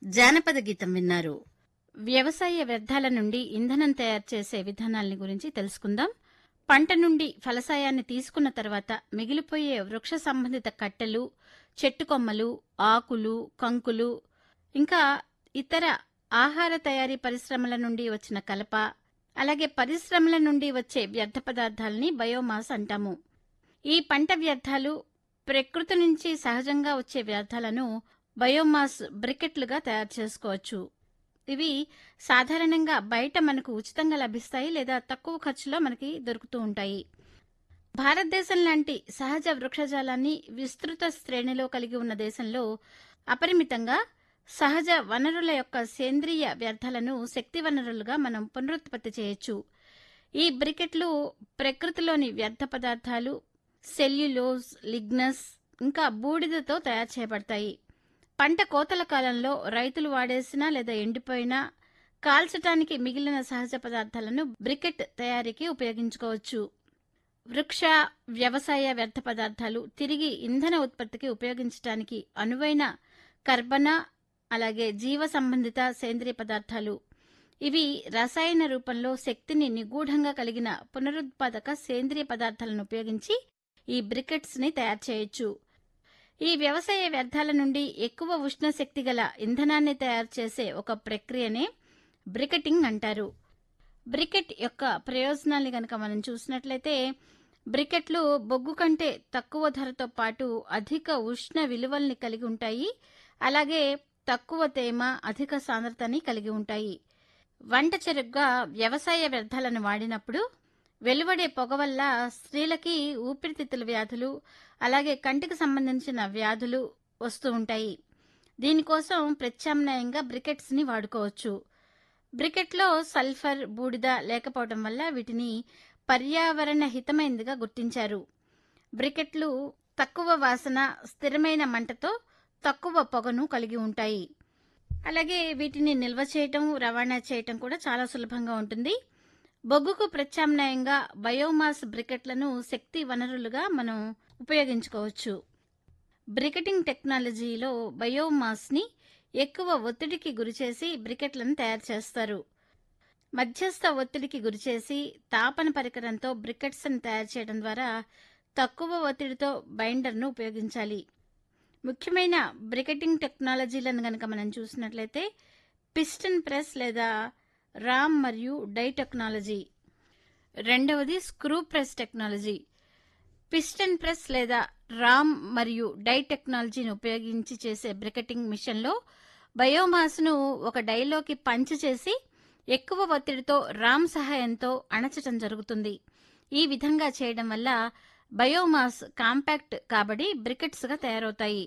జానపద గీతం విన్నారు వ్యవసాయ వ్యర్థాల నుండి ఇంధనం తయారు చేసే విధానాల్ని గురించి తెలుసుకుందాం పంట నుండి ఫలసాయాన్ని తీసుకున్న తర్వాత మిగిలిపోయే వృక్ష సంబంధిత కట్టెలు చెట్టు కొమ్మలు ఆకులు కంకులు ఇంకా ఇతర ఆహార తయారీ పరిశ్రమల నుండి వచ్చిన కలప అలాగే పరిశ్రమల నుండి వచ్చే వ్యర్థ పదార్థాలని బయోమాస్ అంటాము ఈ పంట వ్యర్థాలు ప్రకృతి నుంచి సహజంగా వచ్చే వ్యర్థాలను బయోమాస్ బ్రికెట్లుగా తయారు చేసుకోవచ్చు ఇవి సాధారణంగా బయట మనకు ఉచితంగా లభిస్తాయి లేదా తక్కువ ఖర్చులో మనకి దొరుకుతూ ఉంటాయి భారతదేశం లాంటి సహజ వృక్షజాలాన్ని విస్తృత శ్రేణిలో కలిగి ఉన్న దేశంలో అపరిమితంగా సహజ వనరుల యొక్క సేంద్రియ వ్యర్థాలను శక్తి వనరులుగా మనం పునరుత్పత్తి చేయొచ్చు ఈ బ్రికెట్లు ప్రకృతిలోని వ్యర్థ పదార్థాలు సెల్యులోజ్ లిగ్నస్ ఇంకా బూడిదతో తయారు చేయబడతాయి పంట కోతల కాలంలో రైతులు వాడేసిన లేదా ఎండిపోయిన కాల్చటానికి మిగిలిన సహజ పదార్థాలను బ్రికెట్ తయారీకి ఉపయోగించుకోవచ్చు వృక్ష వ్యవసాయ వ్యర్థ పదార్థాలు తిరిగి ఇంధన ఉత్పత్తికి ఉపయోగించడానికి అనువైన కర్బన అలాగే జీవ సంబంధిత సేంద్రియ పదార్థాలు ఇవి రసాయన రూపంలో శక్తిని నిగూఢంగా కలిగిన పునరుత్పాదక సేంద్రియ పదార్థాలను ఉపయోగించి ఈ బ్రికెట్స్ ని తయారు చేయొచ్చు ఈ వ్యవసాయ వ్యర్థాల నుండి ఎక్కువ ఉష్ణ శక్తి గల ఇంధనాన్ని తయారు చేసే ఒక ప్రక్రియనే బ్రికెటింగ్ అంటారు బ్రికెట్ యొక్క ప్రయోజనాల్ని గనక మనం చూసినట్లయితే బ్రికెట్లు బొగ్గు కంటే తక్కువ ధరతో పాటు అధిక ఉష్ణ విలువల్ని కలిగి ఉంటాయి అలాగే తక్కువ తేమ అధిక సాంద్రతని కలిగి ఉంటాయి వంట చెరుగ్గా వ్యవసాయ వ్యర్థాలను వాడినప్పుడు వెలువడే పొగ వల్ల స్త్రీలకి ఊపిరితిత్తుల వ్యాధులు అలాగే కంటికి సంబంధించిన వ్యాధులు వస్తూ ఉంటాయి దీనికోసం ప్రత్యామ్నాయంగా బ్రికెట్స్ ని వాడుకోవచ్చు బ్రికెట్లో సల్ఫర్ బూడిద లేకపోవడం వల్ల వీటిని పర్యావరణ హితమైనదిగా గుర్తించారు బ్రికెట్లు తక్కువ వాసన స్థిరమైన మంటతో తక్కువ పొగను కలిగి ఉంటాయి అలాగే వీటిని నిల్వ చేయటం రవాణా చేయటం కూడా చాలా సులభంగా ఉంటుంది బొగ్గుకు ప్రత్యామ్నాయంగా బయోమాస్ బ్రికెట్లను శక్తి వనరులుగా మనం ఉపయోగించుకోవచ్చు బ్రికెటింగ్ టెక్నాలజీలో బయోమాస్ని ఎక్కువ ఒత్తిడికి గురిచేసి బ్రికెట్లను తయారు చేస్తారు మధ్యస్థ ఒత్తిడికి గురిచేసి తాపన పరికరంతో బ్రికెట్స్ని తయారు చేయడం ద్వారా తక్కువ ఒత్తిడితో బైండర్ను ఉపయోగించాలి ముఖ్యమైన బ్రికెటింగ్ టెక్నాలజీలను గనక మనం చూసినట్లయితే పిస్టన్ ప్రెస్ లేదా రామ్ మరియు డై టెక్నాలజీ రెండవది screw press technology piston press లేదా రామ్ మరియు డై టెక్నాలజీని ఉపయోగించి చేసే బ్రికెటింగ్ మిషన్లో బయోమాస్ను ఒక డైలోకి పంచ్ చేసి ఎక్కువ ఒత్తిడితో రామ్ సహాయంతో అణచటం జరుగుతుంది ఈ విధంగా చేయడం వల్ల బయోమాస్ కాంపాక్ట్ కాబడి బ్రికెట్స్గా తయారవుతాయి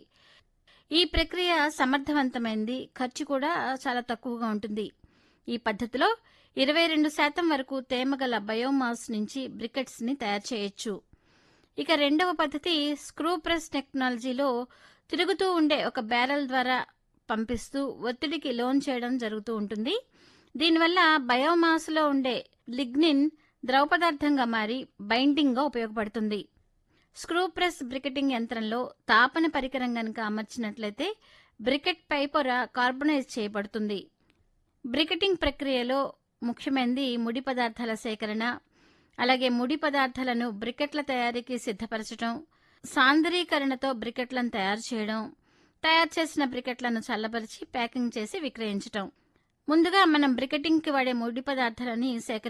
ఈ ప్రక్రియ సమర్థవంతమైంది ఖర్చు కూడా చాలా తక్కువగా ఉంటుంది ఈ పద్ధతిలో ఇరవై రెండు శాతం వరకు తేమగల బయోమాస్ నుంచి బ్రికెట్స్ ని తయారు చేయొచ్చు ఇక రెండవ పద్ధతి స్క్రూ ప్రెస్ టెక్నాలజీలో తిరుగుతూ ఉండే ఒక బ్యారెల్ ద్వారా పంపిస్తూ ఒత్తిడికి లోన్ చేయడం జరుగుతూ ఉంటుంది దీనివల్ల బయోమాస్లో ఉండే లిగ్నిన్ ద్రవ పదార్థంగా మారి బైండింగ్గా ఉపయోగపడుతుంది స్క్రూ ప్రెస్ బ్రికెటింగ్ యంత్రంలో తాపన పరికరం గనుక అమర్చినట్లయితే బ్రికెట్ పై పొర కార్బనైజ్ చేయబడుతుంది బ్రికెటింగ్ ప్రక్రియలో ముఖ్యమైనది ముడి పదార్థాల సేకరణ అలాగే ముడి పదార్థాలను బ్రికెట్ల తయారీకి సిద్ధపరచడం సాంద్రీకరణతో బ్రికెట్లను తయారు చేయడం తయారు చేసిన బ్రికెట్లను చల్లబరిచి ప్యాకింగ్ చేసి విక్రయించడం ముందుగా మనం బ్రికెటింగ్కి వాడే ముడి పదార్థాలని సేకరి